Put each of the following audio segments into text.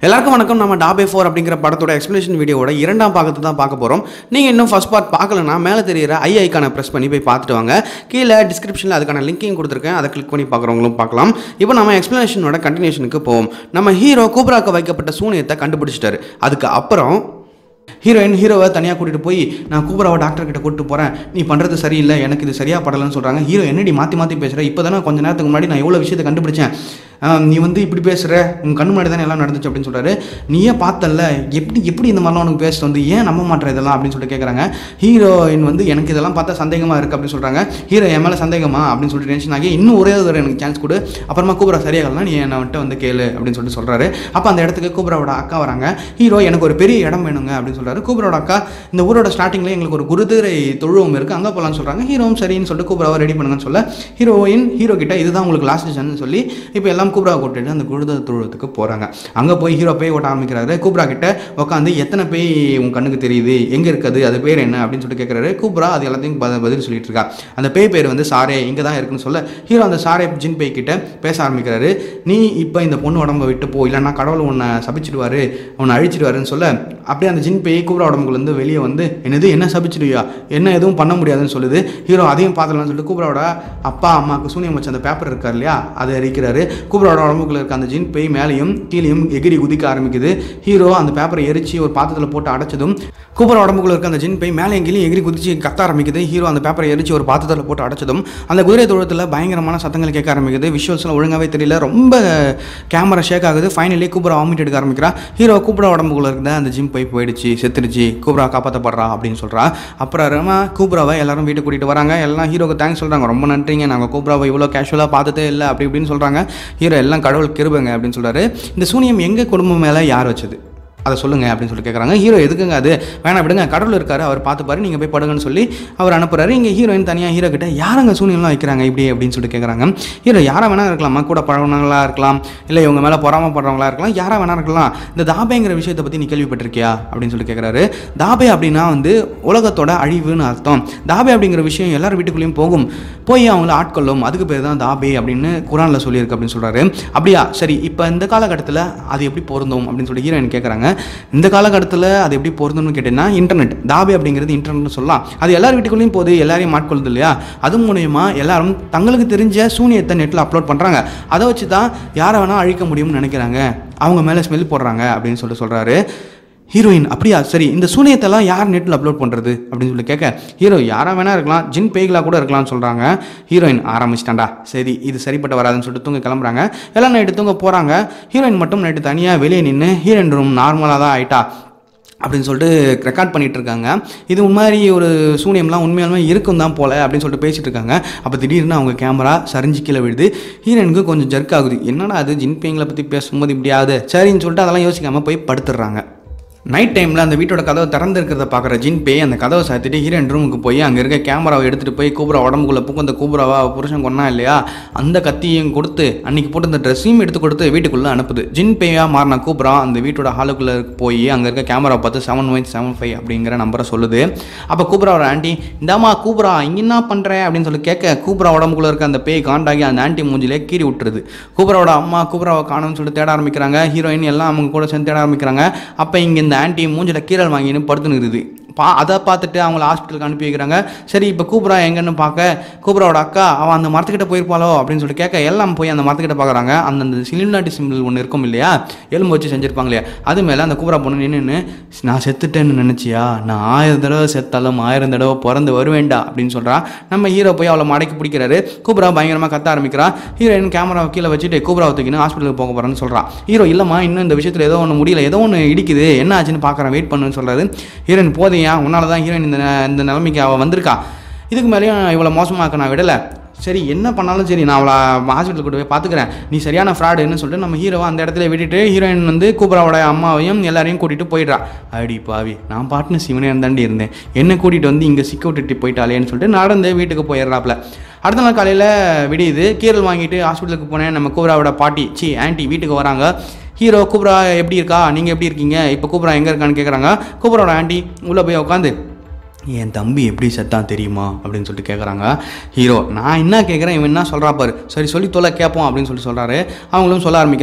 எல்லாருக்கும் வணக்கம் நம்ம டாபே ஃபோர் அப்படிங்கிற படத்தோட எக்ஸ்பிளேஷன் வீடியோவோட இரண்டாம் பாகத்தை தான் பார்க்க போகிறோம் நீங்கள் இன்னும் ஃபர்ஸ்ட் பார்ட் பார்க்கலனா மேலே தெரியிற ஐ ஐக்கான ப்ரெஸ் பண்ணி போய் பார்த்துட்டு வாங்க கீழே டிஸ்கிரிப்ஷனில் அதுக்கான லிங்கையும் கொடுத்துருக்கேன் அதை கிளிக் பண்ணி பார்க்குறவங்களும் பார்க்கலாம் இப்போ நம்ம எக்ஸ்பிளேஷனோட கண்டினியூஷனுக்கு போவோம் நம்ம ஹீரோ கூப்ராக்க வைக்கப்பட்ட சூனியத்தை கண்டுபிடிச்சிட்டாரு அதுக்கு அப்புறம் ஹீரோயின் ஹீரோவை தனியாக கூட்டிகிட்டு போய் நான் கூபராவை டாக்டர் கிட்ட கூட்டிட்டு போகிறேன் நீ பண்ணுறது சரியில்லை எனக்கு இது சரியாக படலைன்னு சொல்கிறாங்க ஹீரோ என்னடி மாற்றி மாற்றி பேசுகிற இப்போ தானே கொஞ்ச நேரத்துக்கு முன்னாடி நான் எவ்வளோ விஷயத்தை கண்டுபிடிச்சேன் ஆஹ் நீ வந்து இப்படி பேசுகிற உன் கண்ணு முன்னாடி தானே எல்லாம் நடந்துச்சு அப்படின்னு சொல்கிறாரு நீயே பார்த்தல்ல எப்படி எப்படி இந்த மாதிரிலாம் உனக்கு பேச வந்து ஏன் நம்ப மாட்டேற இதெல்லாம் அப்படின்னு சொல்லிட்டு கேட்குறாங்க ஹீரோயின் வந்து எனக்கு இதெல்லாம் பார்த்தா சந்தேகமாக இருக்குது அப்படின்னு சொல்கிறாங்க ஹீரோ என் மேலே சந்தேகமா அப்படின்னு சொல்லிட்டு டென்ஷன் ஆகி இன்னும் ஒரே ஒரு எனக்கு சான்ஸ் கொடு அப்புறமா கூபரா சரியாகலாம் நீ என்னை வந்துட்டு வந்து கேளு அப்படின்னு சொல்லிட்டு சொல்கிறாரு அப்போ அந்த இடத்துக்கு கூபராவோட அக்கா வராங்க ஹீரோ எனக்கு ஒரு பெரிய இடம் வேணுங்க அப்படின்னு சொல்கிறாரு கூபரோட அக்கா இந்த ஊரோட ஸ்டார்டிங்கில் எங்களுக்கு ஒரு குருதிரை தொழுவம் இருக்குது அங்கே போகலான்னு சொல்கிறாங்க ஹீரோவும் சரின்னு சொல்லிட்டு கூபராவை ரெடி பண்ணுங்கன்னு சொல்ல ஹீரோயின் ஹீரோ கிட்ட இதுதான் உங்களுக்கு லாஸ்ட் சான்ஸ் சொல்லி இப்போ எல்லாம் கூபராவை கூட்டிட்டு அந்த குருதிரை தொழுவத்துக்கு போகிறாங்க அங்கே போய் ஹீரோ பேய் ஓட்ட ஆரம்பிக்கிறாரு கூப்ரா கிட்ட உட்காந்து எத்தனை பேய் உன் கண்ணுக்கு தெரியுது எங்கே இருக்குது அது பேர் என்ன அப்படின்னு சொல்லிட்டு கேட்குறாரு கூப்ரா அது எல்லாத்தையும் ப- பதில் சொல்லிட்டு இருக்கா அந்த பேய் பேர் வந்து சாரே இங்கே தான் இருக்குன்னு சொல்ல ஹீரோ அந்த சாரே ஜின் பேய் கிட்ட பேச ஆரம்பிக்கிறாரு நீ இப்போ இந்த பொண்ணு உடம்ப விட்டு போ இல்லைன்னா கடவுள் உன்னை சபிச்சிடுவாரு உன்னை அழிச்சிடுவாருன்னு சொல்ல அப்படியே அந்த ஜின் பேய் கூப்ரா உடம்புக்குலேருந்து வெளியே வந்து என்னது என்ன சபிச்சிடுவியா என்ன எதுவும் பண்ண முடியாதுன்னு சொல்லுது ஹீரோ அதையும் பார்த்துலாம்னு சொல்லிட்டு கூப்ராவோட அப்பா அம்மாவுக்கு சூனியம் வச்ச அந்த பேப்பர் இருக்கார் இல்லையா அதை எரிக்கிறாரு கூப்ராவோட உடம்புக்குள்ள இருக்க அந்த ஜின் பேய் மேலேயும் கீழேயும் எகிரி குதிக்க ஆரம்பிக்குது ஹீரோ அந்த பேப்பரை எரிச்சு ஒரு பாத்திரத்தில் போட்டு அடைச்சதும் கூப்பர் உடம்புக்குள்ள இருக்க அந்த ஜின் பேய் மேலே எங்கேயும் எகிரி குதிச்சு கத்த ஆரம்பிக்குது ஹீரோ அந்த பேப்பரை எரிச்சு ஒரு பாத்திரத்தில் போட்டு அடைச்சதும் அந்த குதிரை தொழுவத்தில் பயங்கரமான சத்தங்கள் கேட்க ஆரம்பிக்குது விஷுவல்ஸ்லாம் ஒழுங்காவே தெரியல ரொம்ப கேமரா ஷேக் ஆகுது ஃபைனலி கூப்பரா வாமிட் எடுக்க ஆரம்பிக்கிறா ஹீரோ கூப்பரா உடம்புக்குள்ள இருந்த அந்த ஜிம் போய் போயிடுச்சு செத்துருச்சு கூப்பரா காப்பாற்றப்படுறா அப்படின்னு சொல்றா அப்புறமா கூப்ராவை எல்லாரும் வீட்டுக்கு கூட்டிட்டு வராங்க எல்லாம் ஹீரோக்கு தேங்க்ஸ் சொல்றாங்க ரொம்ப நன்றிங்க நாங்கள் கூப்ராவை இவ்வளோ கேஷுவலாக பார்த்ததே இல்லை அப்படி இப்படின்னு சொல்றாங்க ஹீரோ எல்லாம் கடவுள் கிருபங்க அப்படின்னு சொல்றாரு இந்த சூனியம் எங்க குடும்பம் மேலே யார் வச்சது அதை சொல்லுங்க அப்படின்னு சொல்லி கேட்குறாங்க ஹீரோ எதுக்குங்க அது வேணாம் விடுங்க கடவுள் இருக்காரு அவர் பார்த்துப்பாரு நீங்கள் போய் படுங்கன்னு சொல்லி அவர் அனுப்புறாரு இங்கே ஹீரோயின் தனியாக ஹீரோ கிட்ட யாரங்க சூனியம்லாம் வைக்கிறாங்க இப்படி அப்படின்னு சொல்லிட்டு கேட்குறாங்க ஹீரோ யாரை வேணா இருக்கலாமா கூட பழகினவங்களா இருக்கலாம் இல்லை இவங்க மேலே பொறாமப்படுறவங்களா இருக்கலாம் யாரா வேணா இருக்கலாம் இந்த தாபேங்கிற விஷயத்தை பற்றி நீ கேள்விப்பட்டிருக்கியா அப்படின்னு சொல்லி கேட்குறாரு தாபே அப்படின்னா வந்து உலகத்தோட அழிவுன்னு அர்த்தம் தாபே அப்படிங்கிற விஷயம் எல்லார் வீட்டுக்குள்ளேயும் போகும் போய் அவங்கள ஆட்கொள்ளும் அதுக்கு பேர் தான் தாபே அப்படின்னு குரானில் சொல்லியிருக்கு அப்படின்னு சொல்கிறாரு அப்படியா சரி இப்போ இந்த காலகட்டத்தில் அது எப்படி பொருந்தும் அப்படின்னு சொல்லி ஹீரோயின் கேட்குறாங்க இந்த காலகட்டத்தில் அது எப்படி பொருந்தும்னு கேட்டீங்கன்னா இன்டர்நெட் தாபே அப்படிங்கிறது இன்டர்நெட்னு சொல்லலாம் அது எல்லார் வீட்டுக்குள்ளேயும் போகுது எல்லாரையும் ஆட்கொள்ளுது இல்லையா அது மூலயமா எல்லாரும் தங்களுக்கு தெரிஞ்ச சூனியத்தை நெட்டில் அப்லோட் பண்ணுறாங்க அதை வச்சு தான் யாரை வேணால் அழிக்க முடியும்னு நினைக்கிறாங்க அவங்க மேலே ஸ்மெல் போடுறாங்க அப்படின்னு சொல்லிட்டு சொல்கிறாரு ஹீரோயின் அப்படியா சரி இந்த சூனியத்தெல்லாம் யார் நெட்டில் அப்லோட் பண்ணுறது அப்படின்னு சொல்லி கேட்க ஹீரோ யாரா வேணா இருக்கலாம் ஜின் பேய்களா கூட இருக்கலாம்னு சொல்கிறாங்க ஹீரோயின் ஆரம்பிச்சிட்டாண்டா சரி இது சரிப்பட்டு வராதுன்னு சொல்லிட்டு தூங்க கிளம்புறாங்க எல்லாம் நைட்டு தூங்க போகிறாங்க ஹீரோயின் மட்டும் நைட்டு தனியாக வெளியே நின்று ஹீரோயின் ரூம் நார்மலாக தான் ஆயிட்டா அப்படின்னு சொல்லிட்டு ரெக்கார்ட் பண்ணிட்டு இருக்காங்க இது மாதிரி ஒரு சூனியம்லாம் உண்மையாலுமே இருக்கும் தான் போல அப்படின்னு சொல்லிட்டு பேசிட்டு இருக்காங்க அப்போ திடீர்னு அவங்க கேமரா சரிஞ்சு கீழே விழுது ஹீரோனுக்கு கொஞ்சம் ஜர்க் ஆகுது என்னடா அது ஜின் பேய்களை பற்றி பேசும்போது இப்படி ஆகுது சரின்னு சொல்லிட்டு அதெல்லாம் யோசிக்காமல் போய் படுத்துடுறாங்க நைட் டைமில் அந்த வீட்டோட கதவை திறந்து இருக்கிறத பார்க்குற ஜின் பேய் அந்த கதவை சாத்திட்டு ஹீரோயின் ரூமுக்கு போய் அங்கே இருக்க கேமராவை எடுத்துகிட்டு போய் கூபரா உடம்புக்குள்ளே புக்கு அந்த கூபராவா அவ புருஷன் கொன்னா இல்லையா அந்த கத்தியையும் கொடுத்து அன்னைக்கு போட்டு அந்த ட்ரெஸ்ஸையும் எடுத்து கொடுத்து வீட்டுக்குள்ளே அனுப்புது ஜின் பேயாக மாறின கூபரா அந்த வீட்டோட ஹாலுக்குள்ளே போய் அங்கே இருக்க கேமரா பார்த்து செவன் ஒன் செவன் ஃபைவ் அப்படிங்கிற நம்பரை சொல்லுது அப்போ கூபராவோட ஆண்டி இந்தாம்மா கூபரா இங்கே என்ன பண்ணுற அப்படின்னு சொல்லி கேட்க கூபரா உடம்புக்குள்ள இருக்க அந்த பேய் காண்டாகி அந்த ஆண்டி மூஞ்சிலே கீறி விட்டுருது கூபராவோட அம்மா கூபராவை காணும்னு சொல்லிட்டு தேட ஆரம்பிக்கிறாங்க ஹீரோயின் எல்லாம் அவங்க கூட சேர்ந்து தேட ஆரம்பிக்கிறாங்க அப்போ இங்கே இந்த ஆண்டி மூஞ்சில கீரல் வாங்கின்னு படுத்துன்னு இருக்குது பா அதை பார்த்துட்டு அவங்கள ஹாஸ்பிட்டலுக்கு அனுப்பி வைக்கிறாங்க சரி இப்போ கூப்ரா எங்கன்னு பார்க்க கூப்ராவோட அக்கா அவன் அந்த மரத்துக்கிட்ட போயிருப்பாளோ அப்படின்னு சொல்லி கேட்க எல்லாம் போய் அந்த மரத்துக்கிட்ட பார்க்குறாங்க அந்த அந்த சிலிண்டாட்டி சிம்பிள் ஒன்று இருக்கும் இல்லையா எலும்பு வச்சு செஞ்சுருப்பாங்க இல்லையா அது மேலே அந்த கூப்ரா பொண்ணு நின்று நான் செத்துட்டேன்னு நினச்சியா நான் ஆயிரம் தடவை செத்தாலும் ஆயிரம் தடவை பிறந்து வருவேண்டா அப்படின்னு சொல்கிறா நம்ம ஹீரோ போய் அவளை மடக்கி பிடிக்கிறாரு கூப்ரா பயங்கரமாக கத்த ஆரம்பிக்கிறா ஹீரோயின் கேமராவை கீழே வச்சுட்டு கூப்ராவை தூக்கின்னு ஹாஸ்பிட்டலுக்கு போக போகிறேன்னு சொல்கிறா ஹீரோ இல்லைம்மா இன்னும் இந்த விஷயத்தில் ஏதோ ஒன்று முடியல ஏதோ ஒன்று இடிக்குது என்ன ஆச்சுன்னு பார்க்குறேன் வெயிட் பண்ணுன்னு சொல்கிறாரு ஹீரோயின் போதையா உன்னால தான் ஹீரோயின் இந்த ந- இந்த நிலைமைக்கு அவள் வந்திருக்கா இதுக்கு மேலேயும் இவ்வளோ மோசமாக்க நான் விடலை சரி என்ன பண்ணாலும் சரி நான் அவளை ஹாஸ்பிட்டலுக்கு கொண்டு போய் பார்த்துக்கிறேன் நீ சரியான ஃப்ராடுன்னு சொல்லிட்டு நம்ம ஹீரோவை அந்த இடத்துல விட்டுட்டு ஹீரோயின் வந்து கூபராவோட அம்மாவையும் எல்லாரையும் கூட்டிகிட்டு போயிடுறா அடி பாவி நான் பாட்டுன்னு சிவனே இருந்தாண்டி இருந்தேன் என்ன கூட்டிகிட்டு வந்து இங்கே சிக்க விட்டுட்டு போயிட்டாளேன்னு சொல்லிட்டு நடந்து வீட்டுக்கு போயிடுறாப்புல அடுத்த நாள் காலையில் விடியுது கீரல் வாங்கிட்டு ஹாஸ்பிட்டலுக்கு போனேன் நம்ம கூபராவோட பாட்டி சி ஆன்ட்டி வீட்டுக்கு வராங்க ஹீரோ கூப்ரா எப்படி இருக்கா நீங்கள் எப்படி இருக்கீங்க இப்போ கூப்ரா எங்கே இருக்கான்னு கேட்குறாங்க கூப்ராவோட ஆண்டி உள்ளே போய் உட்காந்து என் தம்பி எப்படி செத்தான் தெரியுமா அப்படின்னு சொல்லிட்டு கேட்குறாங்க ஹீரோ நான் என்ன கேட்குறேன் இவன் என்ன சொல்கிறா பாரு சரி சொல்லி தொலை கேட்போம் அப்படின்னு சொல்லிட்டு சொல்கிறாரு அவங்களும் சொல்ல ஆரம்பிக்கிறாங்க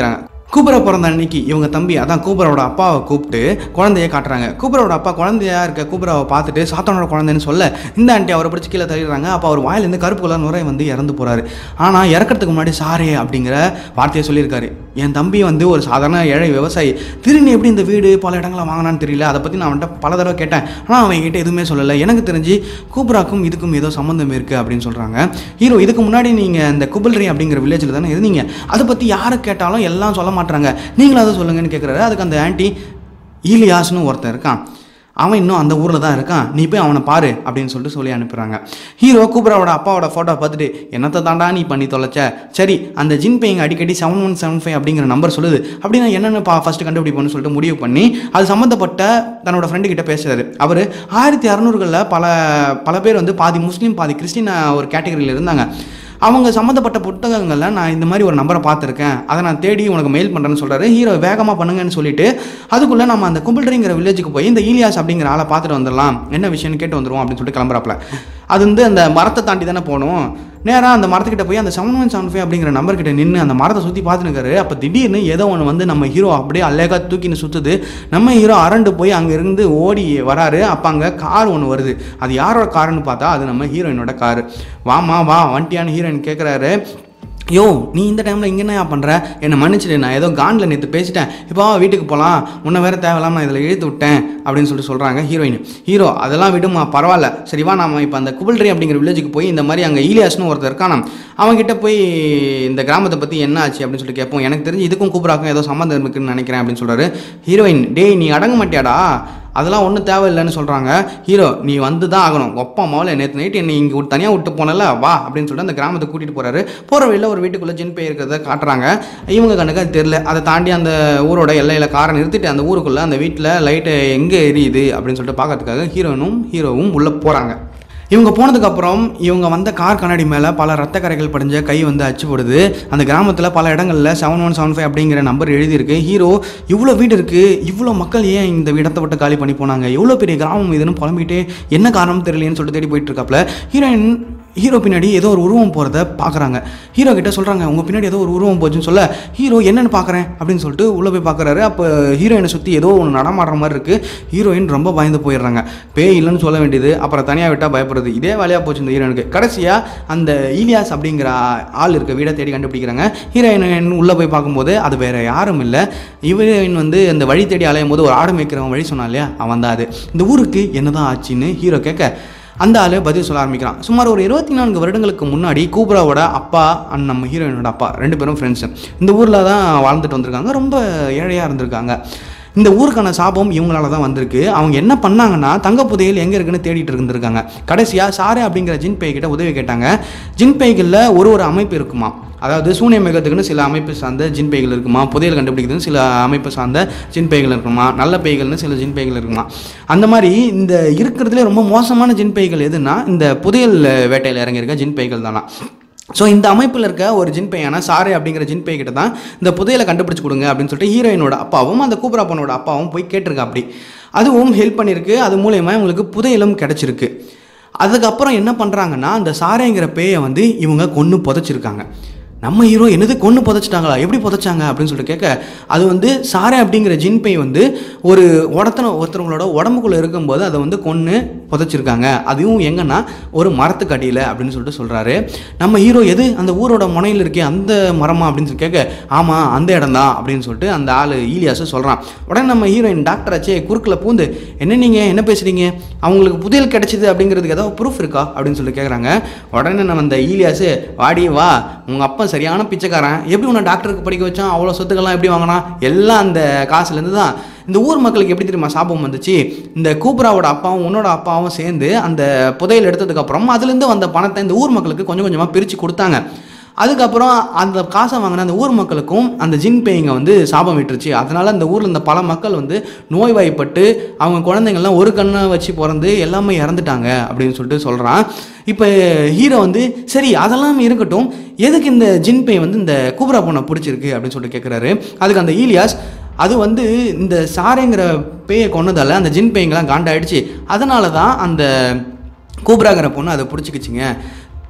கூபரா பிறந்த அன்னைக்கு இவங்க தம்பி அதான் கூபராவோட அப்பாவை கூப்பிட்டு குழந்தைய காட்டுறாங்க கூபராவோட அப்பா குழந்தையா இருக்க கூபராவை பார்த்துட்டு சாத்தானோட குழந்தைன்னு சொல்ல இந்த ஆண்டி அவரை பிடிச்சி கீழே தள்ளிடுறாங்க அப்போ அவர் வாயிலேருந்து கருப்பு கலர் நுரை வந்து இறந்து போறாரு ஆனால் இறக்கிறதுக்கு முன்னாடி சாரே அப்படிங்கிற வார்த்தையை சொல்லியிருக்காரு என் தம்பி வந்து ஒரு சாதாரண ஏழை விவசாயி திரும்பி எப்படி இந்த வீடு பல இடங்களை வாங்கினான்னு தெரியல அதை பற்றி நான் அவன்கிட்ட பல தடவை கேட்டேன் ஆனால் அவன் என்கிட்ட எதுவுமே சொல்லலை எனக்கு தெரிஞ்சு கூபராக்கும் இதுக்கும் ஏதோ சம்மந்தம் இருக்குது அப்படின்னு சொல்கிறாங்க ஹீரோ இதுக்கு முன்னாடி நீங்கள் இந்த குபல்ரி அப்படிங்கிற வில்லேஜில் தானே இருந்தீங்க அதை பற்றி யாரை கேட்டாலும் எல்லாம் சொல்ல மாட்டாங்க நீங்களும் அதை சொல்லுங்கன்னு கேட்குறாரு அதுக்கு அந்த ஆன்ட்டி ஈலியாஸ்னு ஒருத்தன் இருக்கான் அவன் இன்னும் அந்த ஊரில் தான் இருக்கான் நீ போய் அவனை பாரு அப்படின்னு சொல்லிட்டு சொல்லி அனுப்புகிறாங்க ஹீரோ கூப்ராவோட அப்பாவோட ஃபோட்டோ பார்த்துட்டு என்னத்தை தாண்டா நீ பண்ணி தொலைச்ச சரி அந்த ஜின் பேயிங் அடிக்கடி செவன் ஒன் செவன் ஃபைவ் அப்படிங்கிற நம்பர் சொல்லுது அப்படின்னா என்னென்ன பா ஃபஸ்ட்டு கண்டுபிடிப்போம்னு சொல்லிட்டு முடிவு பண்ணி அது சம்மந்தப்பட்ட தன்னோட ஃப்ரெண்டு கிட்ட பேசுறாரு அவர் ஆயிரத்தி அறநூறுகளில் பல பல பேர் வந்து பாதி முஸ்லீம் பாதி கிறிஸ்டின் ஒரு கேட்டகரியில் இருந்தாங்க அவங்க சம்மந்தப்பட்ட புத்தகங்களில் நான் இந்த மாதிரி ஒரு நம்பரை பார்த்துருக்கேன் அதை நான் தேடி உனக்கு மெயில் பண்ணுறேன்னு சொல்கிறாரு ஹீரோ வேகமாக பண்ணுங்கன்னு சொல்லிட்டு அதுக்குள்ளே நம்ம அந்த கும்பிள்றிங்கிற வில்லேஜுக்கு போய் இந்த ஈலியாஸ் அப்படிங்கிற ஆளை பார்த்துட்டு வந்துடலாம் என்ன விஷயம்னு கேட்டு வந்துருவோம் அப்படின்னு சொல்லிட்டு கிளம்புறாப்புல அது வந்து அந்த மரத்தை தாண்டி தானே போகணும் நேராக அந்த மரத்துக்கிட்ட போய் அந்த செவன் ஒன் செவன் ஃபைவ் அப்படிங்கிற நம்பர் கிட்ட நின்று அந்த மரத்தை சுற்றி பார்த்துனுக்காரு அப்போ திடீர்னு ஏதோ ஒன்று வந்து நம்ம ஹீரோ அப்படியே அழகா தூக்கின்னு சுற்றுது நம்ம ஹீரோ அரண்டு போய் அங்கே இருந்து ஓடி வராரு அப்போ அங்கே கார் ஒன்று வருது அது யாரோட காருன்னு பார்த்தா அது நம்ம ஹீரோயினோட காரு வாமா வா வண்டியான்னு ஹீரோயின் கேட்குறாரு யோ நீ இந்த டைமில் இங்கே என்ன பண்ணுற என்னை மன்னிச்சிடு நான் ஏதோ காண்டில் நேற்று பேசிட்டேன் இப்போ வா வீட்டுக்கு போகலாம் உன்னை வேறு தேவையில்லாம நான் இதில் இழுத்து விட்டேன் அப்படின்னு சொல்லிட்டு சொல்கிறாங்க ஹீரோயின் ஹீரோ அதெல்லாம் விடுமா பரவாயில்ல சரி வா நாம இப்போ அந்த குபிள்ரி அப்படிங்கிற வில்லேஜுக்கு போய் இந்த மாதிரி அங்கே ஈலியாஸ்னு ஒருத்தர் இருக்கானாம் அவன்கிட்ட போய் இந்த கிராமத்தை பற்றி என்ன ஆச்சு அப்படின்னு சொல்லி கேட்போம் எனக்கு தெரிஞ்சு இதுக்கும் கூப்பிடாக்கும் ஏதோ சம்மந்தம் இருக்குன்னு நினைக்கிறேன் அப்படின்னு சொல்கிறாரு ஹீரோயின் டேய் நீ அடங்க மாட்டியாடா அதெல்லாம் ஒன்றும் தேவையில்லைன்னு சொல்கிறாங்க ஹீரோ நீ வந்து தான் ஆகணும் ஒப்பா மாவில் நேற்று நைட்டு என்னை இங்கே தனியாக விட்டு போனல வா அப்படின்னு சொல்லிட்டு அந்த கிராமத்தை கூட்டிகிட்டு போகிறாரு போகிற வழியில் ஒரு வீட்டுக்குள்ளே ஜின் போய் இருக்கிறத காட்டுறாங்க இவங்க கண்ணுக்கு அது தெரில அதை தாண்டி அந்த ஊரோட எல்லையில் காரை நிறுத்திட்டு அந்த ஊருக்குள்ளே அந்த வீட்டில் லைட்டு எங்கே எரியுது அப்படின்னு சொல்லிட்டு பார்க்கறதுக்காக ஹீரோயினும் ஹீரோவும் உள்ளே போகிறாங்க இவங்க போனதுக்கப்புறம் இவங்க வந்த கார் கண்ணாடி மேலே பல ரத்த கரைகள் படிஞ்ச கை வந்து அச்சுப்படுது அந்த கிராமத்தில் பல இடங்களில் செவன் ஒன் செவன் ஃபைவ் அப்படிங்கிற நம்பர் எழுதியிருக்கு ஹீரோ இவ்வளோ வீடு இருக்குது இவ்வளோ மக்கள் ஏன் இந்த இடத்தை விட்டு காலி பண்ணி போனாங்க எவ்வளோ பெரிய கிராமம் இதுன்னு புலம்பிட்டே என்ன காரணம் தெரியலையேன்னு சொல்லிட்டு தேடி போயிட்டு இருக்காப்புல ஹீரோயின் ஹீரோ பின்னாடி ஏதோ ஒரு உருவம் போகிறத பார்க்குறாங்க ஹீரோ கிட்ட சொல்கிறாங்க உங்கள் பின்னாடி ஏதோ ஒரு உருவம் போச்சுன்னு சொல்ல ஹீரோ என்னென்னு பார்க்குறேன் அப்படின்னு சொல்லிட்டு உள்ளே போய் பார்க்குறாரு அப்போ ஹீரோயினை சுற்றி ஏதோ ஒன்று நடமாடுற மாதிரி இருக்குது ஹீரோயின் ரொம்ப பயந்து போயிடுறாங்க பேய் இல்லைன்னு சொல்ல வேண்டியது அப்புறம் தனியாக விட்டால் பயப்படுறது இதே வேலையாக போச்சு இந்த ஹீரோயினுக்கு கடைசியாக அந்த ஈலியாஸ் அப்படிங்கிற ஆள் இருக்க வீடை தேடி கண்டுபிடிக்கிறாங்க ஹீரோயின் உள்ளே போய் பார்க்கும்போது அது வேறு யாரும் இல்லை ஹீரோயின் வந்து அந்த வழி தேடி அலையும் போது ஒரு ஆடு மேய்க்கிறவன் வழி சொன்னான் இல்லையா அவன் தான் அது இந்த ஊருக்கு என்னதான் ஆச்சுன்னு ஹீரோ கேட்க அந்த ஆளு பதில் சொல்ல ஆரம்பிக்கிறான் சுமார் ஒரு இருபத்தி நான்கு வருடங்களுக்கு முன்னாடி கூப்ராவோட அப்பா அண்ட் நம்ம ஹீரோயினோட அப்பா ரெண்டு பேரும் ஃப்ரெண்ட்ஸு இந்த ஊரில் தான் வாழ்ந்துட்டு வந்திருக்காங்க ரொம்ப ஏழையாக இருந்திருக்காங்க இந்த ஊருக்கான சாபம் இவங்களால தான் வந்திருக்கு அவங்க என்ன பண்ணாங்கன்னா தங்க புதையல் எங்கே இருக்குன்னு தேடிட்டு இருந்திருக்காங்க கடைசியாக சாரே அப்படிங்கிற ஜின் பேய் கிட்ட உதவி கேட்டாங்க ஜின் பேய்களில் ஒரு ஒரு அமைப்பு இருக்குமா அதாவது சூனிய மேகத்துக்குன்னு சில அமைப்பு சார்ந்த ஜின் பேய்கள் இருக்குமா புதையல் கண்டுபிடிக்கிறதுன்னு சில அமைப்பு சார்ந்த ஜின் பேய்கள் இருக்குமா நல்ல பேய்கள்னு சில ஜின் பேய்கள் இருக்குமா அந்த மாதிரி இந்த இருக்கிறதுலே ரொம்ப மோசமான ஜின் பேய்கள் எதுனா இந்த புதையல் வேட்டையில் இறங்கியிருக்க ஜின் பேய்கள் தானா ஸோ இந்த அமைப்பில் இருக்க ஒரு ஜின் பையனா சாரே அப்படிங்கிற ஜின் பை கிட்ட தான் இந்த புதையலை கண்டுபிடிச்சு கொடுங்க அப்படின்னு சொல்லிட்டு ஹீரோயினோட அப்பாவும் அந்த கூப்ரா பொண்ணோட அப்பாவும் போய் கேட்டிருக்கா அப்படி அதுவும் ஹெல்ப் பண்ணியிருக்கு அது மூலயமா இவங்களுக்கு புதையலும் கிடச்சிருக்கு அதுக்கப்புறம் என்ன பண்ணுறாங்கன்னா அந்த சாரேங்கிற பேயை வந்து இவங்க கொன்று புதைச்சிருக்காங்க நம்ம ஹீரோ என்னது கொன்று புதைச்சிட்டாங்களா எப்படி புதைச்சாங்க அப்படின்னு சொல்லிட்டு கேட்க அது வந்து சாரே அப்படிங்கிற ஜின் பை வந்து ஒரு உடத்தன ஒருத்தவங்களோட உடம்புக்குள்ளே இருக்கும்போது அதை வந்து கொன்று புதைச்சிருக்காங்க அதுவும் எங்கன்னா ஒரு மரத்துக்கு அடியில் அப்படின்னு சொல்லிட்டு சொல்கிறாரு நம்ம ஹீரோ எது அந்த ஊரோட முனையில் இருக்கே அந்த மரமா அப்படின்னு சொல்லி கேட்க ஆமாம் அந்த இடம் தான் அப்படின்னு சொல்லிட்டு அந்த ஆள் ஈலியாஸை சொல்கிறான் உடனே நம்ம ஹீரோயின் டாக்டர் ஆச்சே குறுக்கில் பூந்து என்ன நீங்கள் என்ன பேசுகிறீங்க அவங்களுக்கு புதையல் கிடைச்சிது அப்படிங்கிறதுக்கு ஏதாவது ப்ரூஃப் இருக்கா அப்படின்னு சொல்லி கேட்குறாங்க உடனே நம்ம அந்த ஈலியாஸு வாடி வா உங்கள் அப்பா சரியான பிச்சைக்காரன் எப்படி உன்னை டாக்டருக்கு படிக்க வச்சான் அவ்வளோ சொத்துக்கள்லாம் எப்படி வாங்கினான் எல்லாம் அந்த காசுலேருந்து தான் இந்த ஊர் மக்களுக்கு எப்படி தெரியுமா சாபம் வந்துச்சு இந்த கூப்ராவோட அப்பாவும் உன்னோட அப்பாவும் சேர்ந்து அந்த புதையல் எடுத்ததுக்கப்புறம் அதுலேருந்து வந்த பணத்தை இந்த ஊர் மக்களுக்கு கொஞ்சம் கொஞ்சமாக பிரித்து கொடுத்தாங்க அதுக்கப்புறம் அந்த காசை வாங்கின அந்த ஊர் மக்களுக்கும் அந்த ஜின் பேய்ங்க வந்து சாபம் விட்டுருச்சு அதனால் அந்த ஊரில் இந்த பல மக்கள் வந்து நோய்வாய்ப்பட்டு அவங்க குழந்தைங்கள்லாம் ஒரு கண்ணை வச்சு பிறந்து எல்லாமே இறந்துட்டாங்க அப்படின்னு சொல்லிட்டு சொல்கிறான் இப்போ ஹீரோ வந்து சரி அதெல்லாம் இருக்கட்டும் எதுக்கு இந்த ஜின் பேய் வந்து இந்த கூப்ரா பொண்ணை பிடிச்சிருக்கு அப்படின்னு சொல்லிட்டு கேட்குறாரு அதுக்கு அந்த ஈலியாஸ் அது வந்து இந்த சாரேங்கிற பேயை கொன்னதால அந்த ஜின் பேய்ங்கெல்லாம் காண்டாயிடுச்சு அதனால தான் அந்த கூப்ராங்கிற பொண்ணு அதை பிடிச்சிக்கிச்சிங்க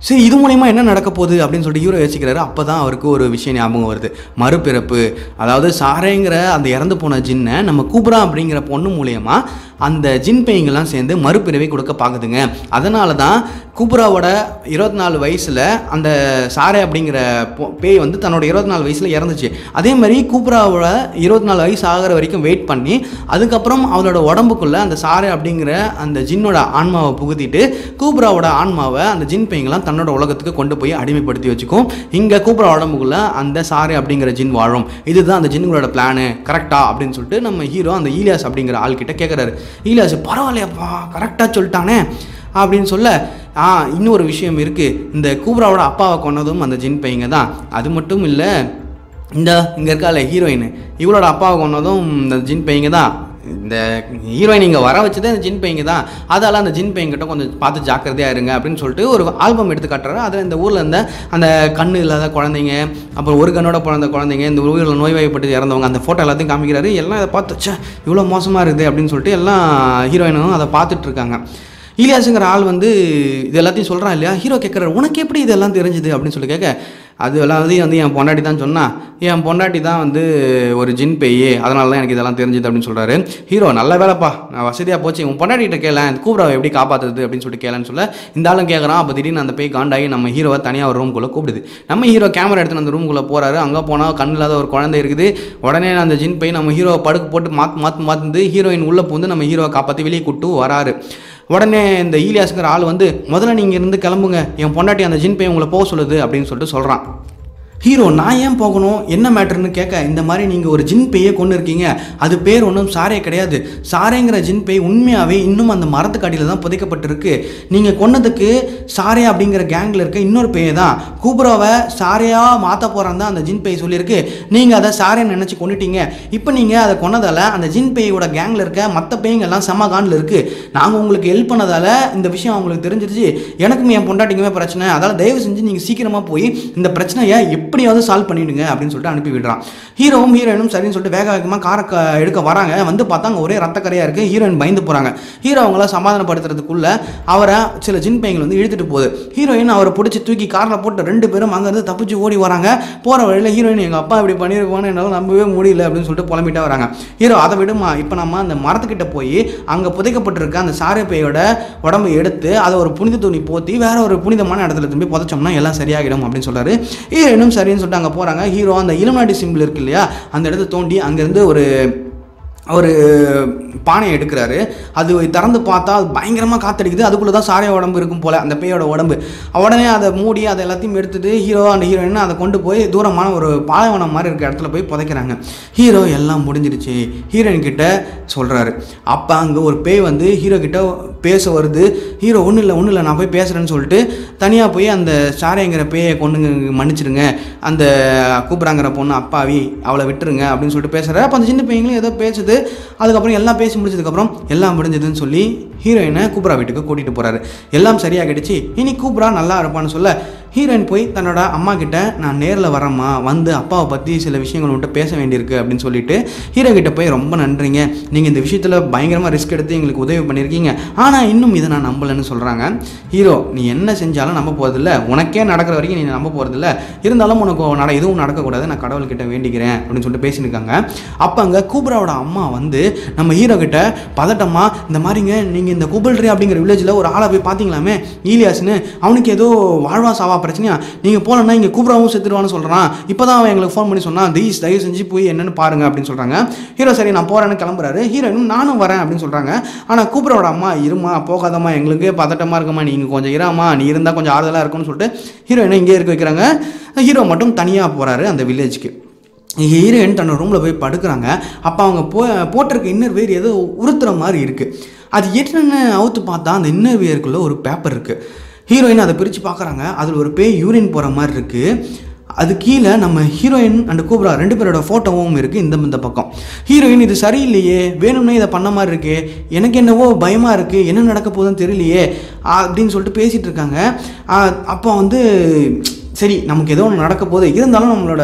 சரி இது மூலயமா என்ன நடக்க போகுது அப்படின்னு சொல்லிட்டு ஹீரோ யோசிக்கிறாரு அப்போ தான் அவருக்கு ஒரு விஷயம் ஞாபகம் வருது மறுபிறப்பு அதாவது சாரேங்கிற அந்த இறந்து போன ஜின்னை நம்ம கூப்ரா அப்படிங்கிற பொண்ணு மூலயமா அந்த ஜின் பேய்ங்கெல்லாம் சேர்ந்து மறுபிறவி கொடுக்க பார்க்குதுங்க அதனால தான் கூப்ராவோட இருபத்தி நாலு வயசில் அந்த சாரே அப்படிங்கிற பொ- பேய் வந்து தன்னோட இருபத்தி நாலு வயசில் இறந்துச்சு அதே மாதிரி கூப்ராவோட இருபத்தி நாலு வயசு ஆகிற வரைக்கும் வெயிட் பண்ணி அதுக்கப்புறம் அவளோட உடம்புக்குள்ளே அந்த சாரே அப்படிங்கிற அந்த ஜின்னோட ஆன்மாவை புகுத்திட்டு கூப்ராவோட ஆன்மாவை அந்த ஜின் பேய்ங்கெல்லாம் தன்னோட உலகத்துக்கு கொண்டு போய் அடிமைப்படுத்தி வச்சுக்கும் இங்கே கூப்ரா உடம்புக்குள்ள அந்த சாரே அப்படிங்கிற ஜின் வாழும் இதுதான் அந்த ஜின்களோட பிளானு கரெக்டா அப்படின்னு சொல்லிட்டு நம்ம ஹீரோ அந்த ஈலியாஸ் அப்படிங்கிற ஆள்கிட்ட கேட்குறாரு ஈலியாஸ் பரவாயில்லையப்பா கரெக்டாக சொல்லிட்டானே அப்படின்னு சொல்ல ஆ இன்னொரு விஷயம் இருக்குது இந்த கூப்ராவோட அப்பாவை கொன்னதும் அந்த ஜின் பையங்க தான் அது மட்டும் இல்லை இந்த இங்கே இருக்கால ஹீரோயின் இவளோட அப்பாவை கொன்னதும் இந்த ஜின் பையங்க தான் இந்த ஹீரோயின் இங்கே வர வச்சதே இந்த ஜின் பையங்க தான் அதால் அந்த ஜின் பையன்கிட்ட கொஞ்சம் பார்த்து ஜாக்கிரதையாக இருங்க அப்படின்னு சொல்லிட்டு ஒரு ஆல்பம் எடுத்து காட்டுறாரு அதில் இந்த ஊரில் இருந்த அந்த கண்ணு இல்லாத குழந்தைங்க அப்புறம் ஒரு கண்ணோட பிறந்த குழந்தைங்க இந்த ஊரில் நோய்வாய்ப்பட்டு இறந்தவங்க அந்த ஃபோட்டோ எல்லாத்தையும் காமிக்கிறாரு எல்லாம் இதை பார்த்து ச்சே இவ்வளோ மோசமாக இருக்குது அப்படின்னு சொல்லிட்டு எல்லாம் ஹீரோயினும் அதை பார்த்துட்டு இருக்காங்க ஈலியாஸுங்கிற ஆள் வந்து இது எல்லாத்தையும் சொல்கிறான் இல்லையா ஹீரோ கேட்குறாரு உனக்கு எப்படி இதெல்லாம் தெரிஞ்சுது அப்படின்னு சொல்லி கேட்க அது எல்லாத்தையும் வந்து என் பொண்டாட்டி தான் சொன்னா என் பொண்டாட்டி தான் வந்து ஒரு ஜின் பேய் அதனால தான் எனக்கு இதெல்லாம் தெரிஞ்சுது அப்படின்னு சொல்கிறாரு ஹீரோ நல்ல வேலைப்பா நான் வசதியாக போச்சு உன் பொண்டாட்டிகிட்ட கேளேன் இந்த கூப்ராவை எப்படி காப்பாற்றுறது அப்படின்னு சொல்லிட்டு கேளேன்னு சொல்ல இந்த ஆளும் கேட்குறான் அப்போ திடீர்னு அந்த பேய் காண்டாகி நம்ம ஹீரோவை தனியாக ஒரு ரூம்குள்ளே கூப்பிடுது நம்ம ஹீரோ கேமரா எடுத்து அந்த ரூம்குள்ளே போகிறாரு அங்கே போனால் கண் இல்லாத ஒரு குழந்தை இருக்குது உடனே அந்த ஜின் பேய் நம்ம ஹீரோவை படுக்க போட்டு மாற்று மாற்று மாற்று ஹீரோயின் உள்ளே பூந்து நம்ம ஹீரோவை காப்பாற்றி வெளியே கூட்டு வராரு உடனே இந்த ஈலியாஸுங்கிற ஆள் வந்து முதல்ல நீங்கள் இருந்து கிளம்புங்க என் பொண்டாட்டி அந்த ஜின் பையன் உங்களை போக சொல்லுது அப்படின்னு சொல்லிட்டு சொல்கிறான் ஹீரோ நான் ஏன் போகணும் என்ன மேட்டர்னு கேட்க இந்த மாதிரி நீங்கள் ஒரு ஜின் பேயை கொண்டு இருக்கீங்க அது பேர் ஒன்றும் சாரே கிடையாது சாரேங்கிற ஜின் பேய் உண்மையாகவே இன்னும் அந்த மரத்துக்கு அடியில் தான் புதைக்கப்பட்டிருக்கு நீங்கள் கொன்னதுக்கு சாரே அப்படிங்கிற கேங்கில் இருக்க இன்னொரு பேயை தான் கூப்ராவை சாரையாக மாற்ற போகிறான் தான் அந்த ஜின் பேய் சொல்லியிருக்கு நீங்கள் அதை சாரேன்னு நினச்சி கொண்டுட்டீங்க இப்போ நீங்கள் அதை கொன்னதால் அந்த ஜின் பேயோட கேங்கில் இருக்க மற்ற பேய்ங்கெல்லாம் செம காண்டில் இருக்குது நாங்கள் உங்களுக்கு ஹெல்ப் பண்ணதால் இந்த விஷயம் அவங்களுக்கு தெரிஞ்சிருச்சு எனக்கும் என் பொண்டாட்டிக்குமே பிரச்சனை அதால் தயவு செஞ்சு நீங்கள் சீக்கிரமாக போய் இந்த பிரச்சனையை எப்படியாவது சால்வ் பண்ணிவிடுங்க அப்படின்னு சொல்லிட்டு அனுப்பி விடுறான் ஹீரோவும் ஹீரோயினும் சரின்னு சொல்லிட்டு வேக வேகமாக காரை க- எடுக்க வராங்க வந்து பார்த்தா அங்கே ஒரே ரத்தக்கரையாக இருக்குது ஹீரோயின் பயந்து போகிறாங்க ஹீரோ அவங்கள சமாதானப்படுத்துறதுக்குள்ள அவரை சில ஜின் பையங்கள் வந்து இழுத்துட்டு போகுது ஹீரோயின் அவரை பிடிச்சி தூக்கி காரில் போட்டு ரெண்டு பேரும் அங்கேருந்து தப்பிச்சு ஓடி வராங்க போகிற வழியில் ஹீரோயின் எங்கள் அப்பா இப்படி பண்ணியிருப்பான்னு என்னால் நம்பவே முடியல அப்படின்னு சொல்லிட்டு புலம்பிட்டே வராங்க ஹீரோ அதை விடுமா இப்போ நம்ம அந்த மரத்துக்கிட்ட போய் அங்கே புதைக்கப்பட்டிருக்க அந்த சாரை பேயோட உடம்பை எடுத்து அதை ஒரு புனித துணி போத்தி வேற ஒரு புனிதமான இடத்துல திரும்பி புதைச்சோம்னா எல்லாம் சரியாகிடும் அப்படின்னு சொல்றாரு ஹீரோயினும் சரின்னு சொல்லிட்டு அங்கே போகிறாங்க ஹீரோ அந்த இளநாடி சிம்பிள் இருக்கு இல்லையா அந்த இடத்த தோண்டி அங்கேருந்து ஒரு ஒரு பானையை எடுக்கிறாரு அது திறந்து பார்த்தா அது பயங்கரமாக காத்தடிக்குது அதுக்குள்ளே தான் சாரைய உடம்பு இருக்கும் போல் அந்த பேயோட உடம்பு உடனே அதை மூடி அதை எல்லாத்தையும் எடுத்துட்டு ஹீரோ அந்த ஹீரோயின் அதை கொண்டு போய் தூரமான ஒரு பாலைவனம் மாதிரி இருக்க இடத்துல போய் புதைக்கிறாங்க ஹீரோ எல்லாம் முடிஞ்சிருச்சு ஹீரோயின் கிட்ட சொல்கிறாரு அப்போ அங்கே ஒரு பேய் வந்து ஹீரோ கிட்ட பேச வருது ஹீரோ ஒன்றும் இல்லை ஒன்றும் இல்லை நான் போய் பேசுகிறேன்னு சொல்லிட்டு தனியாக போய் அந்த சாரைங்கிற பேயை கொண்டுங்க மன்னிச்சிடுங்க அந்த கூப்பிட்றாங்கிற பொண்ணு அப்பாவி அவளை விட்டுருங்க அப்படின்னு சொல்லிட்டு பேசுகிறாரு அப்போ அந்த சின்ன பையங்களும் ஏதோ பேசுது அதுக்கப்புறம் எல்லாம் பேசி முடிச்சதுக்கப்புறம் எல்லாம் முடிஞ்சதுன்னு சொல்லி ஹீரோயினை கூப்ரா வீட்டுக்கு கூட்டிகிட்டு போகிறாரு எல்லாம் சரியாகிடுச்சு இனி கூப்ரா நல்லா இருப்பான்னு சொல்ல ஹீரோயின் போய் தன்னோட அம்மா கிட்ட நான் நேரில் வரேம்மா வந்து அப்பாவை பற்றி சில விஷயங்கள் உன்கிட்ட பேச வேண்டியிருக்கு அப்படின்னு சொல்லிட்டு ஹீரோ கிட்ட போய் ரொம்ப நன்றிங்க நீங்கள் இந்த விஷயத்தில் பயங்கரமாக ரிஸ்க் எடுத்து எங்களுக்கு உதவி பண்ணியிருக்கீங்க ஆனால் இன்னும் இதை நான் நம்பலைன்னு சொல்கிறாங்க ஹீரோ நீ என்ன செஞ்சாலும் நம்ப போகிறதில்ல உனக்கே நடக்கிற வரைக்கும் நீ நம்ப போகிறதில்ல இருந்தாலும் உனக்கு நட எதுவும் நடக்கக்கூடாது நான் கடவுள்கிட்ட வேண்டிக்கிறேன் அப்படின்னு சொல்லிட்டு பேசியிருக்காங்க அப்போ அங்கே கூப்ராவோட அம்மா வந்து நம்ம ஹீரோ கிட்ட பதட்டமா இந்த மாதிரிங்க நீங்கள் இந்த குபல்ட்ரி அப்படிங்கிற வில்லேஜில் ஒரு ஆளை போய் பார்த்தீங்களாமே ஈலியாஸ்னு அவனுக்கு ஏதோ வாழ்வா சாவா பிரச்சனையா நீங்கள் போகலன்னா இங்கே கூப்ராவும் செத்துருவான்னு சொல்கிறான் இப்போ தான் அவன் எங்களுக்கு ஃபோன் பண்ணி சொன்னான் தயவு தயவு செஞ்சு போய் என்னன்னு பாருங்க அப்படின்னு சொல்கிறாங்க ஹீரோ சரி நான் போகிறேன்னு கிளம்புறாரு ஹீரோயினும் நானும் வரேன் அப்படின்னு சொல்கிறாங்க ஆனால் கூப்ராவோட அம்மா இருமா போகாதம்மா எங்களுக்கு பதட்டமாக இருக்குமா நீங்கள் கொஞ்சம் இராமா நீ இருந்தால் கொஞ்சம் ஆறுதலாக இருக்கும்னு சொல்லிட்டு ஹீரோயினை இங்கே இருக்க வைக்கிறாங்க ஹீரோ மட்டும் தனியாக போகிறாரு அந்த வில்லேஜுக்கு ஹீரோயின் தன்னோட ரூமில் போய் படுக்கிறாங்க அப்போ அவங்க போ போட்டிருக்க இன்னர் வேர் ஏதோ உறுத்துற மாதிரி இருக்குது அது என்னென்னு அவுத்து பார்த்தா அந்த இன்னர் வேருக்குள்ளே ஒரு பேப்பர் இருக்குது ஹீரோயின் அதை பிரித்து பார்க்குறாங்க அதில் ஒரு பேய் யூரின் போகிற மாதிரி இருக்குது அது கீழே நம்ம ஹீரோயின் அண்ட் கூப்ரா ரெண்டு பேரோட ஃபோட்டோவும் இருக்குது இந்த இந்த பக்கம் ஹீரோயின் இது சரியில்லையே வேணும்னே இதை பண்ண மாதிரி இருக்கே எனக்கு என்னவோ பயமாக இருக்குது என்ன நடக்க போகுதுன்னு தெரியலையே அப்படின்னு சொல்லிட்டு பேசிகிட்டு இருக்காங்க ஆ, அப்போ வந்து சரி நமக்கு ஏதோ ஒன்று நடக்க போகுது இருந்தாலும் நம்மளோட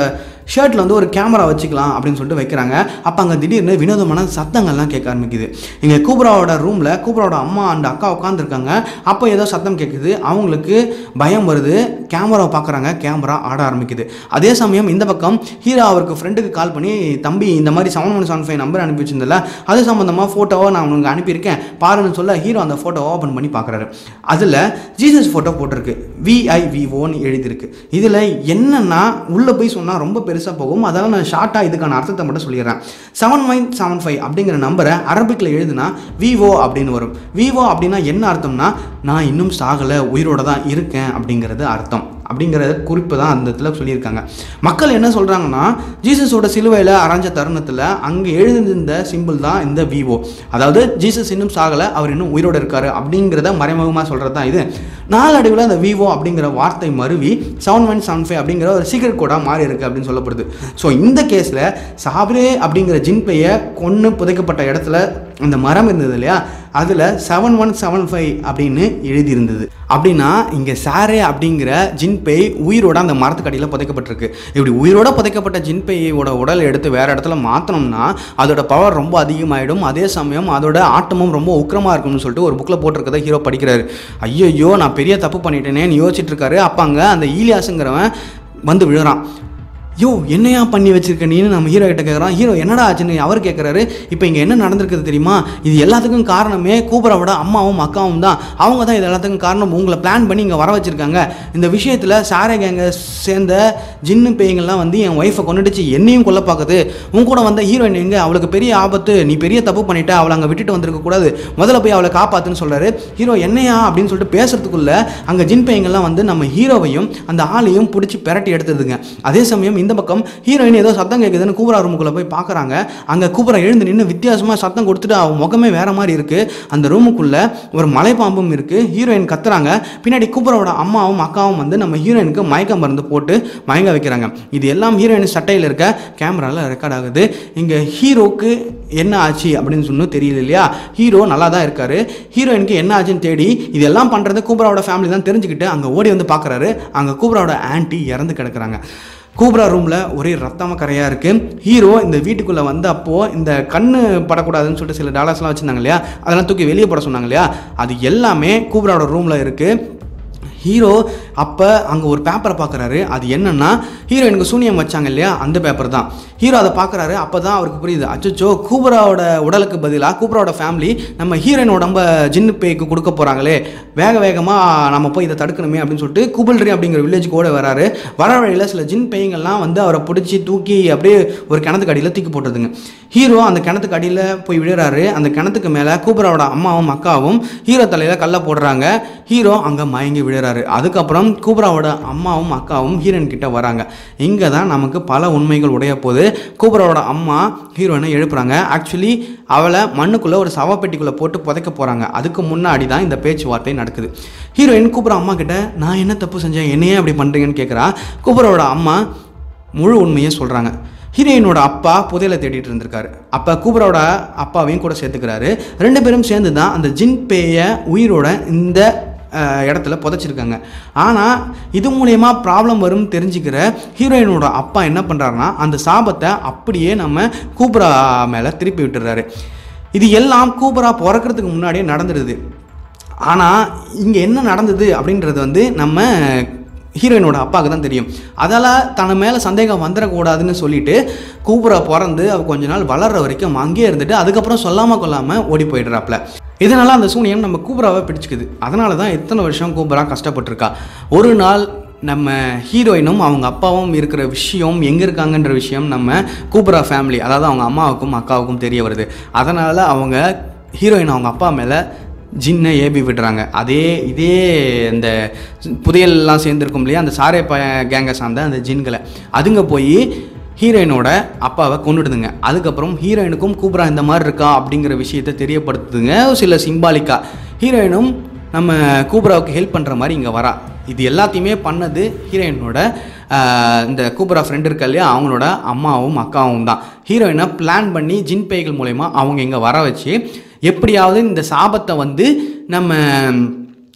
ஷர்ட்டில் வந்து ஒரு கேமரா வச்சுக்கலாம் அப்படின்னு சொல்லிட்டு வைக்கிறாங்க அப்போ அங்கே திடீர்னு வினோதமான சத்தங்கள்லாம் கேட்க ஆரம்பிக்குது இங்கே கூப்ராவோட ரூமில் கூப்ராவோட அம்மா அண்ட் அக்கா உட்காந்துருக்காங்க அப்போ ஏதோ சத்தம் கேட்குது அவங்களுக்கு பயம் வருது கேமராவை பார்க்குறாங்க கேமரா ஆட ஆரம்பிக்குது அதே சமயம் இந்த பக்கம் ஹீரோ அவருக்கு ஃப்ரெண்டுக்கு கால் பண்ணி தம்பி இந்த மாதிரி seven one seven five number அனுப்பி வச்சிருந்தல அது சம்மந்தமாக ஃபோட்டோவை நான் உனக்கு அனுப்பியிருக்கேன் பாருன்னு சொல்ல ஹீரோ அந்த ஃபோட்டோவை ஓப்பன் பண்ணி பார்க்குறாரு அதில் ஜீசஸ் ஃபோட்டோ போட்டிருக்கு விஐவிஓன்னு எழுதியிருக்கு இதில் என்னன்னா உள்ளே போய் சொன்னால் ரொம்ப பெருசாக போகும் அதனால் நான் ஷார்ட்டாக இதுக்கான அர்த்தத்தை மட்டும் சொல்லிடுறேன் செவன் நைன் செவன் ஃபைவ் அப்படிங்கிற நம்பரை அரபிக்கில் எழுதுனா விவோ அப்படின்னு வரும் விவோ அப்படின்னா என்ன அர்த்தம்னா நான் இன்னும் சாகலை உயிரோட தான் இருக்கேன் அப்படிங்கிறது அர்த்தம் அப்படிங்கிற குறிப்பு தான் அந்த இடத்துல சொல்லியிருக்காங்க மக்கள் என்ன சொல்கிறாங்கன்னா ஜீசஸோட சிலுவையில் அரைஞ்ச தருணத்தில் அங்கே எழுதியிருந்த சிம்பிள் தான் இந்த விவோ அதாவது ஜீசஸ் இன்னும் சாகலை அவர் இன்னும் உயிரோடு இருக்காரு அப்படிங்கிறத மறைமுகமாக சொல்கிறது தான் இது நாளடைவில் அந்த விவோ அப்படிங்கிற வார்த்தை மருவி செவன் ஒன் செவன் ஃபைவ் அப்படிங்கிற ஒரு சீக்ரெட் கோடாக மாறி இருக்கு அப்படின்னு சொல்லப்படுது ஸோ இந்த கேஸில் சாப்ரே அப்படிங்கிற ஜின்பையை கொன்று புதைக்கப்பட்ட இடத்துல அந்த மரம் இருந்தது இல்லையா அதில் செவன் ஒன் செவன் ஃபைவ் அப்படின்னு எழுதியிருந்தது அப்படின்னா இங்கே சாரே அப்படிங்கிற ஜின்பை உயிரோட அந்த மரத்துக்கடியில் புதைக்கப்பட்டிருக்கு இப்படி உயிரோட புதைக்கப்பட்ட ஜின்பையோட உடல் எடுத்து வேறு இடத்துல மாற்றினோம்னா அதோட பவர் ரொம்ப அதிகமாகிடும் அதே சமயம் அதோட ஆட்டமும் ரொம்ப உக்கிரமாக இருக்கும்னு சொல்லிட்டு ஒரு புக்கில் போட்டிருக்கதை ஹீரோ படிக்கிறாரு ஐயோ நான் பெரிய தப்பு பண்ணிட்டேனேன்னு யோசிச்சுட்டு இருக்காரு அப்போ அங்கே அந்த ஈலியாஸுங்கிறவன் வந்து விழுறான் யோ என்னையா பண்ணி வச்சிருக்க நீன்னு நம்ம ஹீரோ கிட்ட கேட்குறோம் ஹீரோ என்னடா ஆச்சுன்னு அவர் கேட்குறாரு இப்போ இங்கே என்ன நடந்திருக்குது தெரியுமா இது எல்லாத்துக்கும் காரணமே கூபராவோட அம்மாவும் அக்காவும் தான் அவங்க தான் இது எல்லாத்துக்கும் காரணம் உங்களை பிளான் பண்ணி இங்கே வர வச்சிருக்காங்க இந்த விஷயத்தில் சாரே கேங்க சேர்ந்த ஜின்னு பேய்கள்லாம் வந்து என் ஒய்ஃபை கொண்டுடுச்சு என்னையும் கொல்ல பார்க்குது உன் கூட வந்த ஹீரோயின் எங்க அவளுக்கு பெரிய ஆபத்து நீ பெரிய தப்பு பண்ணிட்ட அவளை அங்கே விட்டுட்டு வந்திருக்க கூடாது முதல்ல போய் அவளை காப்பாத்துன்னு சொல்றாரு ஹீரோ என்னையா அப்படின்னு சொல்லிட்டு பேசுறதுக்குள்ள அங்கே ஜின் பேய்கள்லாம் வந்து நம்ம ஹீரோவையும் அந்த ஆளையும் பிடிச்சி பெரட்டி எடுத்ததுங்க அதே சமயம் இந்த பக்கம் ஹீரோயின் ஏதோ சத்தம் கேட்குதுன்னு கூபரா ரூமுக்குள்ளே போய் பார்க்குறாங்க அங்கே கூபரா எழுந்து நின்று வித்தியாசமாக சத்தம் கொடுத்துட்டு அவன் முகமே வேற மாதிரி இருக்குது அந்த ரூமுக்குள்ளே ஒரு மலைப்பாம்பும் இருக்குது ஹீரோயின் கத்துறாங்க பின்னாடி கூபராவோட அம்மாவும் அக்காவும் வந்து நம்ம ஹீரோயினுக்கு மயக்க மருந்து போட்டு மயங்க வைக்கிறாங்க இது எல்லாம் ஹீரோயின் சட்டையில் இருக்க கேமராவில் ரெக்கார்ட் ஆகுது இங்கே ஹீரோக்கு என்ன ஆச்சு அப்படின்னு சொன்னு தெரியல இல்லையா ஹீரோ நல்லா தான் இருக்காரு ஹீரோயினுக்கு என்ன ஆச்சுன்னு தேடி இதெல்லாம் பண்ணுறது கூபராவோட ஃபேமிலி தான் தெரிஞ்சுக்கிட்டு அங்கே ஓடி வந்து பார்க்குறாரு அங்கே கூபராவோட ஆன்ட்டி இறந்து கிடக்குறாங்க கூப்ரா ரூமில் ஒரே ரத்தம கரையாக இருக்குது ஹீரோ இந்த வீட்டுக்குள்ளே வந்து அப்போது இந்த கண்ணு படக்கூடாதுன்னு சொல்லிட்டு சில டாலர்ஸ்லாம் வச்சுருந்தாங்க இல்லையா அதெல்லாம் தூக்கி வெளியே போட சொன்னாங்க இல்லையா அது எல்லாமே கூப்ராவோட ரூமில் இருக்குது ஹீரோ அப்போ அங்கே ஒரு பேப்பரை பார்க்குறாரு அது என்னன்னா ஹீரோயினுக்கு சூனியம் வச்சாங்க இல்லையா அந்த பேப்பர் தான் ஹீரோ அதை பார்க்குறாரு அப்போ தான் அவருக்கு புரியுது அச்சோ கூபராவோட உடலுக்கு பதிலாக கூபராவோட ஃபேமிலி நம்ம ஹீரோயின் உடம்ப ஜின்னு பேய்க்கு கொடுக்க போகிறாங்களே வேக வேகமாக நம்ம போய் இதை தடுக்கணுமே அப்படின்னு சொல்லிட்டு குபல்ரி அப்படிங்கிற வில்லேஜுக்கு ஓட வராரு வர வழியில் சில ஜின் பேய்கள்லாம் வந்து அவரை பிடிச்சி தூக்கி அப்படியே ஒரு கிணத்துக்கு அடியில் தூக்கி போட்டுதுங்க ஹீரோ அந்த கிணத்துக்கு அடியில் போய் விழுறாரு அந்த கிணத்துக்கு மேலே கூபராவோட அம்மாவும் அக்காவும் ஹீரோ தலையில் கல்லை போடுறாங்க ஹீரோ அங்கே மயங்கி விழுறாரு அதுக்கப்புறம் கூபராவோட அம்மாவும் அக்காவும் ஹீரோயின் கிட்ட வராங்க இங்கே தான் நமக்கு பல உண்மைகள் உடைய போது கூபராவோட அம்மா ஹீரோயினை எழுப்புறாங்க ஆக்சுவலி அவளை மண்ணுக்குள்ளே ஒரு சவப்பெட்டிக்குள்ளே போட்டு புதைக்க போகிறாங்க அதுக்கு முன்னாடி தான் இந்த பேச்சுவார்த்தை நடக்குது ஹீரோயின் கூபரா அம்மா கிட்ட நான் என்ன தப்பு செஞ்சேன் என்னையே அப்படி பண்ணுறீங்கன்னு கேட்குறா கூபராவோட அம்மா முழு உண்மையை சொல்கிறாங்க ஹீரோயினோட அப்பா புதையலை தேடிட்டு இருந்திருக்காரு அப்போ கூபராவோட அப்பாவையும் கூட சேர்த்துக்கிறாரு ரெண்டு பேரும் சேர்ந்து தான் அந்த ஜின் பேயை உயிரோட இந்த அஹ், இடத்துல புதைச்சிருக்காங்க ஆனால் இது மூலயமா ப்ராப்ளம் வரும் தெரிஞ்சுக்கிற ஹீரோயினோட அப்பா என்ன பண்ணுறாருன்னா அந்த சாபத்தை அப்படியே நம்ம கூபரா மேலே திருப்பி விட்டுறாரு இது எல்லாம் கூபரா பிறக்கிறதுக்கு முன்னாடியே நடந்துடுது ஆனால் இங்கே என்ன நடந்தது அப்படின்றது வந்து நம்ம ஹீரோயினோட அப்பாவுக்கு தான் தெரியும் அதால் தன் மேலே சந்தேகம் வந்துடக்கூடாதுன்னு சொல்லிட்டு கூபரா பிறந்து அவ கொஞ்ச நாள் வளர்ற வரைக்கும் அங்கேயே இருந்துட்டு அதுக்கப்புறம் சொல்லாமல் கொள்ளாமல் ஓடி போயிடுறாப்புல இதனால அந்த சூனியம் நம்ம கூபராவை பிடிச்சிக்குது அதனால தான் இத்தனை வருஷம் கூபரா கஷ்டப்பட்டிருக்கா ஒரு நாள் நம்ம ஹீரோயினும் அவங்க அப்பாவும் இருக்கிற விஷயம் எங்கே இருக்காங்கன்ற விஷயம் நம்ம கூபரா ஃபேமிலி அதாவது அவங்க அம்மாவுக்கும் அக்காவுக்கும் தெரிய வருது அதனால் அவங்க ஹீரோயின் அவங்க அப்பா மேலே ஜின்னை ஏபி விடுறாங்க அதே இதே இந்த புதையல்லாம் சேர்ந்துருக்கும் இல்லையா அந்த சாரே ப கேங்கை சார்ந்த அந்த ஜின்களை அதுங்க போய் ஹீரோயினோட அப்பாவை கொண்டுடுதுங்க அதுக்கப்புறம் ஹீரோயினுக்கும் கூப்ரா இந்த மாதிரி இருக்கா அப்படிங்கிற விஷயத்தை தெரியப்படுத்துதுங்க சில சிம்பாலிக்கா ஹீரோயினும் நம்ம கூப்ராவுக்கு ஹெல்ப் பண்ணுற மாதிரி இங்கே வரா இது எல்லாத்தையுமே பண்ணது ஹீரோயினோட ஆஹ், இந்த கூப்ரா ஃப்ரெண்ட் இருக்கா இல்லையா அவங்களோட அம்மாவும் அக்காவும் தான் ஹீரோயினை பிளான் பண்ணி ஜின் பேய்கள் மூலயமா அவங்க இங்கே வர வச்சு எப்படியாவது இந்த சாபத்தை வந்து நம்ம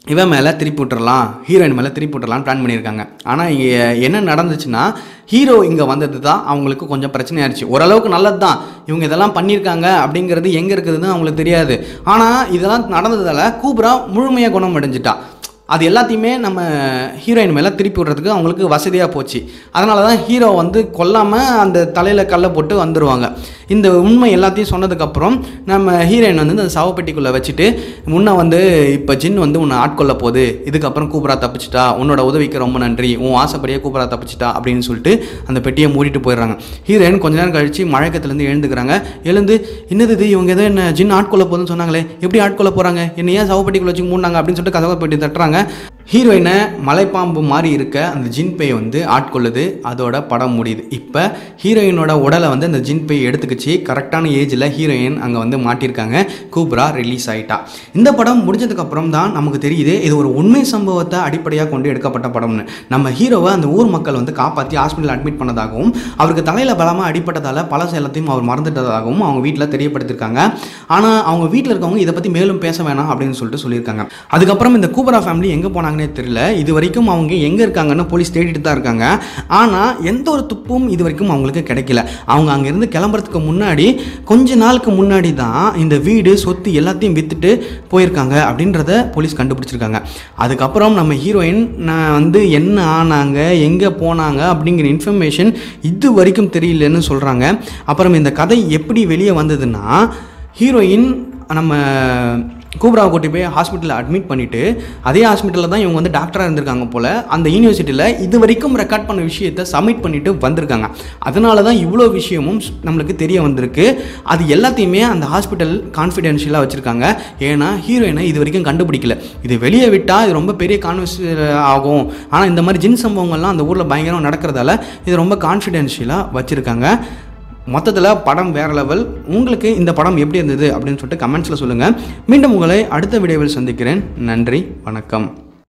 இவன் மேலே திருப்பி விட்டுறலாம் ஹீரோயின் மேலே திருப்பி விட்டுறலாம்னு பிளான் பண்ணியிருக்காங்க ஆனால் இங்கே என்ன நடந்துச்சுன்னா ஹீரோ இங்கே வந்தது தான் அவங்களுக்கு கொஞ்சம் பிரச்சனையாயிருச்சு ஓரளவுக்கு நல்லது தான் இவங்க இதெல்லாம் பண்ணியிருக்காங்க அப்படிங்கிறது எங்கே இருக்குதுன்னு அவங்களுக்கு தெரியாது ஆனால் இதெல்லாம் நடந்ததால் கூப்ரா முழுமையாக குணம் அடைஞ்சிட்டா அது எல்லாத்தையுமே நம்ம ஹீரோயின் மேலே திருப்பி விடுறதுக்கு அவங்களுக்கு வசதியாக போச்சு அதனால தான் ஹீரோ வந்து கொல்லாமல் அந்த தலையில் கல்லை போட்டு வந்துடுவாங்க இந்த உண்மை எல்லாத்தையும் சொன்னதுக்கப்புறம் நம்ம ஹீரோயின் வந்து அந்த சவப்பெட்டிக்குள்ளே வச்சுட்டு முன்ன வந்து இப்போ ஜின் வந்து உன்னை ஆட்கொள்ள போகுது இதுக்கப்புறம் கூப்பரா தப்பிச்சிட்டா உன்னோட உதவிக்கு ரொம்ப நன்றி உன் ஆசைப்படியே கூப்பரா தப்பிச்சிட்டா அப்படின்னு சொல்லிட்டு அந்த பெட்டியை மூடிட்டு போயிடுறாங்க ஹீரோயின் கொஞ்ச நேரம் கழிச்சு மழக்கத்துலேருந்து எழுந்துக்கிறாங்க எழுந்து என்னது இது இவங்க ஏதோ என்ன ஜின் ஆட்கொள்ள போகுதுன்னு சொன்னாங்களே எப்படி ஆட்கொள்ள போகிறாங்க என்ன ஏன் சவப்பெட்டிக்குள்ள வச்சு மூடினாங்க அப்படின்னு சொல்லிட்டு கதவை பெட்டி தட்டுறாங்க ஹீரோயினை மலைப்பாம்பு மாதிரி இருக்க அந்த ஜின் பேய் வந்து ஆட்கொள்ளுது அதோட படம் முடியுது இப்போ ஹீரோயினோட உடலை வந்து அந்த ஜின் பேய் எடுத்துக்கிச்சு கரெக்டான ஏஜில் ஹீரோயின் அங்கே வந்து மாட்டியிருக்காங்க கூப்ரா ரிலீஸ் ஆயிட்டா இந்த படம் முடிஞ்சதுக்கப்புறம் தான் நமக்கு தெரியுது இது ஒரு உண்மை சம்பவத்தை அடிப்படையாக கொண்டு எடுக்கப்பட்ட படம்னு நம்ம ஹீரோவை அந்த ஊர் மக்கள் வந்து காப்பாற்றி ஹாஸ்பிட்டல் அட்மிட் பண்ணதாகவும் அவருக்கு தலையில் பலமாக அடிப்பட்டதால் பல எல்லாத்தையும் அவர் மறந்துட்டதாகவும் அவங்க வீட்டில் தெரியப்படுத்திருக்காங்க ஆனால் அவங்க வீட்டில் இருக்கவங்க இதை பற்றி மேலும் பேச வேணாம் அப்படின்னு சொல்லிட்டு சொல்லியிருக்காங்க அதுக்கப்புறம் இந்த கூபரா ஃபேமிலி எங்கே போனாங்கன்னே தெரியல இது வரைக்கும் அவங்க எங்கே இருக்காங்கன்னு போலீஸ் தேடிட்டு தான் இருக்காங்க ஆனால் எந்த ஒரு துப்பும் இது வரைக்கும் அவங்களுக்கு கிடைக்கல அவங்க அங்கேருந்து கிளம்புறதுக்கு முன்னாடி கொஞ்ச நாளுக்கு முன்னாடி தான் இந்த வீடு சொத்து எல்லாத்தையும் விற்றுட்டு போயிருக்காங்க அப்படின்றத போலீஸ் கண்டுபிடிச்சிருக்காங்க அதுக்கப்புறம் நம்ம ஹீரோயின் நான் வந்து என்ன ஆனாங்க எங்கே போனாங்க அப்படிங்கிற இன்ஃபர்மேஷன் இது வரைக்கும் தெரியலன்னு சொல்கிறாங்க அப்புறம் இந்த கதை எப்படி வெளியே வந்ததுன்னா ஹீரோயின் நம்ம கூப்ராவை கூட்டி போய் ஹாஸ்பிட்டலில் அட்மிட் பண்ணிவிட்டு அதே ஹாஸ்பிட்டலில் தான் இவங்க வந்து டாக்டராக இருந்திருக்காங்க போல் அந்த யூனிவர்சிட்டியில் இது வரைக்கும் ரெக்கார்ட் பண்ண விஷயத்தை சப்மிட் பண்ணிவிட்டு வந்திருக்காங்க அதனால தான் இவ்வளோ விஷயமும் ஸ்- நம்மளுக்கு தெரிய வந்திருக்கு அது எல்லாத்தையுமே அந்த ஹாஸ்பிட்டல் கான்ஃபிடென்ஷியலாக வச்சுருக்காங்க ஏன்னா ஹீரோயினை இது வரைக்கும் கண்டுபிடிக்கல இது வெளியே விட்டால் இது ரொம்ப பெரிய கான்வெர்ஸ் ஆகும் ஆனால் இந்த மாதிரி ஜின் சம்பவங்கள்லாம் அந்த ஊரில் பயங்கரம் நடக்கிறதால இது ரொம்ப கான்ஃபிடென்ஷியலாக வச்சுருக்காங்க மொத்தத்தில் படம் வேறு லெவல் உங்களுக்கு இந்த படம் எப்படி இருந்தது அப்படின்னு சொல்லிட்டு கமெண்ட்ஸில் சொல்லுங்கள் மீண்டும் உங்களை அடுத்த வீடியோவில் சந்திக்கிறேன் நன்றி வணக்கம்